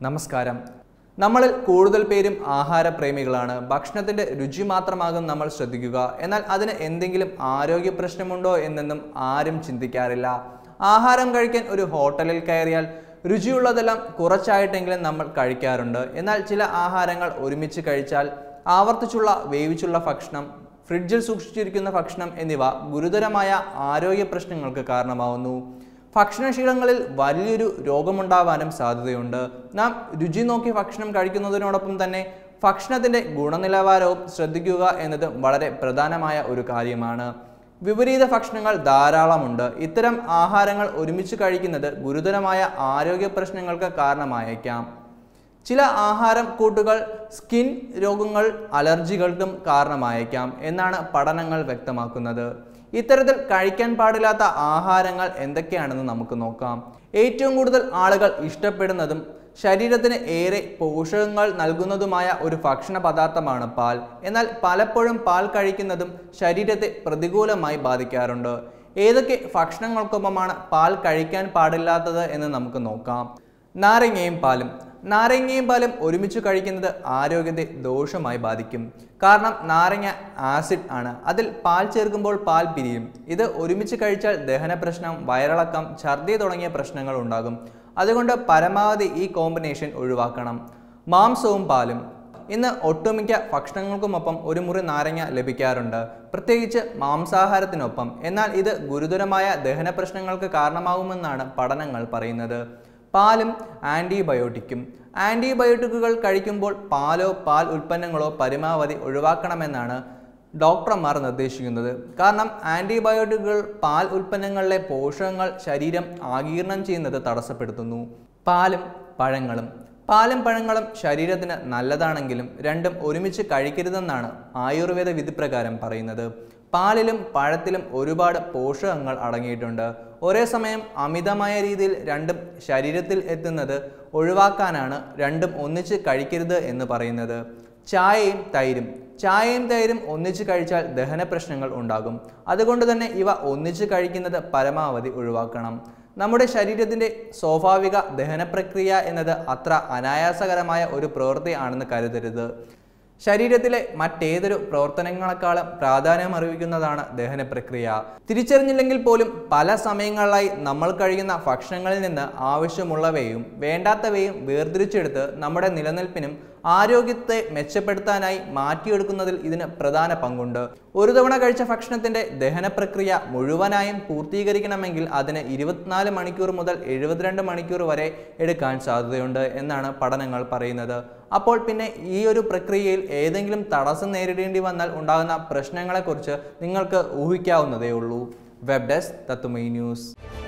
നമസ്കാരം നമ്മളിൽ കൂടുതൽ പേരും ആഹാരപ്രേമികളാണ് ഭക്ഷണത്തിന്റെ രുചി മാത്രമാകും നമ്മൾ ശ്രദ്ധിക്കുക എന്നാൽ അതിന് എന്തെങ്കിലും ആരോഗ്യ പ്രശ്നമുണ്ടോ എന്നൊന്നും ആരും ചിന്തിക്കാറില്ല ആഹാരം കഴിക്കാൻ ഒരു ഹോട്ടലിൽ കയറിയാൽ രുചിയുള്ളതെല്ലാം കുറച്ചായിട്ടെങ്കിലും നമ്മൾ കഴിക്കാറുണ്ട് എന്നാൽ ചില ആഹാരങ്ങൾ ഒരുമിച്ച് കഴിച്ചാൽ ആവർത്തിച്ചുള്ള വേവിച്ചുള്ള ഭക്ഷണം ഫ്രിഡ്ജിൽ സൂക്ഷിച്ചിരിക്കുന്ന ഭക്ഷണം എന്നിവ ഗുരുതരമായ ആരോഗ്യ പ്രശ്നങ്ങൾക്ക് കാരണമാവുന്നു ഭക്ഷണശീലങ്ങളിൽ വലിയൊരു രോഗമുണ്ടാവാനും സാധ്യതയുണ്ട് നാം രുചി നോക്കി ഭക്ഷണം കഴിക്കുന്നതിനോടൊപ്പം തന്നെ ഭക്ഷണത്തിൻ്റെ ഗുണനിലവാരവും ശ്രദ്ധിക്കുക എന്നത് വളരെ പ്രധാനമായ ഒരു കാര്യമാണ് വിപരീത ഭക്ഷണങ്ങൾ ധാരാളമുണ്ട് ഇത്തരം ആഹാരങ്ങൾ ഒരുമിച്ച് കഴിക്കുന്നത് ഗുരുതരമായ ആരോഗ്യ പ്രശ്നങ്ങൾക്ക് കാരണമായേക്കാം ചില ആഹാരം കൂട്ടുകൾ സ്കിൻ രോഗങ്ങൾ അലർജികൾക്കും കാരണമായേക്കാം എന്നാണ് പഠനങ്ങൾ വ്യക്തമാക്കുന്നത് ഇത്തരത്തിൽ കഴിക്കാൻ പാടില്ലാത്ത ആഹാരങ്ങൾ എന്തൊക്കെയാണെന്ന് നമുക്ക് നോക്കാം ഏറ്റവും കൂടുതൽ ആളുകൾ ഇഷ്ടപ്പെടുന്നതും ശരീരത്തിന് ഏറെ പോഷകങ്ങൾ നൽകുന്നതുമായ ഒരു ഭക്ഷണ പദാർത്ഥമാണ് പാൽ എന്നാൽ പലപ്പോഴും പാൽ കഴിക്കുന്നതും ശരീരത്തെ പ്രതികൂലമായി ബാധിക്കാറുണ്ട് ഏതൊക്കെ ഭക്ഷണങ്ങൾക്കൊപ്പമാണ് പാൽ കഴിക്കാൻ പാടില്ലാത്തത് എന്ന് നമുക്ക് നോക്കാം നാരങ്ങയും പാലും നാരങ്ങയും പാലും ഒരുമിച്ച് കഴിക്കുന്നത് ആരോഗ്യത്തെ ദോഷമായി ബാധിക്കും കാരണം നാരങ്ങ ആസിഡ് ആണ് അതിൽ പാൽ ചേർക്കുമ്പോൾ പാൽ പിരിയും ഇത് ഒരുമിച്ച് കഴിച്ചാൽ ദഹന പ്രശ്നം വയറിളക്കം ഛർദി തുടങ്ങിയ പ്രശ്നങ്ങൾ ഉണ്ടാകും അതുകൊണ്ട് പരമാവധി ഈ കോമ്പിനേഷൻ ഒഴിവാക്കണം മാംസവും പാലും ഇന്ന് ഒട്ടുമിക്ക ഭക്ഷണങ്ങൾക്കുമൊപ്പം ഒരു മുറി നാരങ്ങ ലഭിക്കാറുണ്ട് പ്രത്യേകിച്ച് മാംസാഹാരത്തിനൊപ്പം എന്നാൽ ഇത് ഗുരുതരമായ ദഹന പ്രശ്നങ്ങൾക്ക് കാരണമാകുമെന്നാണ് പഠനങ്ങൾ പറയുന്നത് പാലും ആൻറ്റിബയോട്ടിക്കും ആൻറ്റിബയോട്ടിക്കുകൾ കഴിക്കുമ്പോൾ പാലോ പാൽ ഉൽപ്പന്നങ്ങളോ പരമാവധി ഒഴിവാക്കണമെന്നാണ് ഡോക്ടർമാർ നിർദ്ദേശിക്കുന്നത് കാരണം ആൻറ്റിബയോട്ടിക്കുകൾ പാൽ ഉൽപ്പന്നങ്ങളിലെ പോഷകങ്ങൾ ശരീരം ആഗീരണം ചെയ്യുന്നത് തടസ്സപ്പെടുത്തുന്നു പാലും പഴങ്ങളും പാലും പഴങ്ങളും ശരീരത്തിന് നല്ലതാണെങ്കിലും രണ്ടും ഒരുമിച്ച് കഴിക്കരുതെന്നാണ് ആയുർവേദ വിധിപ്രകാരം പറയുന്നത് പാലിലും പഴത്തിലും ഒരുപാട് പോഷകങ്ങൾ അടങ്ങിയിട്ടുണ്ട് ഒരേ സമയം അമിതമായ രീതിയിൽ രണ്ടും ശരീരത്തിൽ എത്തുന്നത് ഒഴിവാക്കാനാണ് രണ്ടും ഒന്നിച്ച് കഴിക്കരുത് എന്ന് പറയുന്നത് ചായയും തൈരും ചായയും തൈരും ഒന്നിച്ച് കഴിച്ചാൽ ദഹന പ്രശ്നങ്ങൾ ഉണ്ടാകും അതുകൊണ്ട് തന്നെ ഇവ ഒന്നിച്ച് കഴിക്കുന്നത് പരമാവധി ഒഴിവാക്കണം നമ്മുടെ ശരീരത്തിൻ്റെ സ്വാഭാവിക ദഹന പ്രക്രിയ എന്നത് അത്ര അനായാസകരമായ ഒരു പ്രവൃത്തി ആണെന്ന് കരുതരുത് ശരീരത്തിലെ മറ്റേതൊരു പ്രവർത്തനങ്ങളെക്കാളും പ്രാധാന്യം അറിയിക്കുന്നതാണ് ദഹന പ്രക്രിയ തിരിച്ചറിഞ്ഞില്ലെങ്കിൽ പോലും പല സമയങ്ങളിലായി നമ്മൾ കഴിയുന്ന ഭക്ഷണങ്ങളിൽ നിന്ന് ആവശ്യമുള്ളവയും വേണ്ടാത്തവയും വേർതിരിച്ചെടുത്ത് നമ്മുടെ നിലനിൽപ്പിനും ആരോഗ്യത്തെ മെച്ചപ്പെടുത്താനായി മാറ്റിയെടുക്കുന്നതിൽ ഇതിന് പ്രധാന പങ്കുണ്ട് ഒരു തവണ കഴിച്ച ഭക്ഷണത്തിന്റെ ദഹന പ്രക്രിയ മുഴുവനായും പൂർത്തീകരിക്കണമെങ്കിൽ അതിന് ഇരുപത്തിനാല് മണിക്കൂർ മുതൽ എഴുപത്തിരണ്ട് മണിക്കൂർ വരെ എടുക്കാൻ സാധ്യതയുണ്ട് എന്നാണ് പഠനങ്ങൾ പറയുന്നത് അപ്പോൾ പിന്നെ ഈ ഒരു പ്രക്രിയയിൽ ഏതെങ്കിലും തടസ്സം നേരിടേണ്ടി വന്നാൽ ഉണ്ടാകുന്ന പ്രശ്നങ്ങളെക്കുറിച്ച് നിങ്ങൾക്ക് ഊഹിക്കാവുന്നതേ ഉള്ളൂ വെബ് ഡെസ്ക് തത്തുമൈ ന്യൂസ്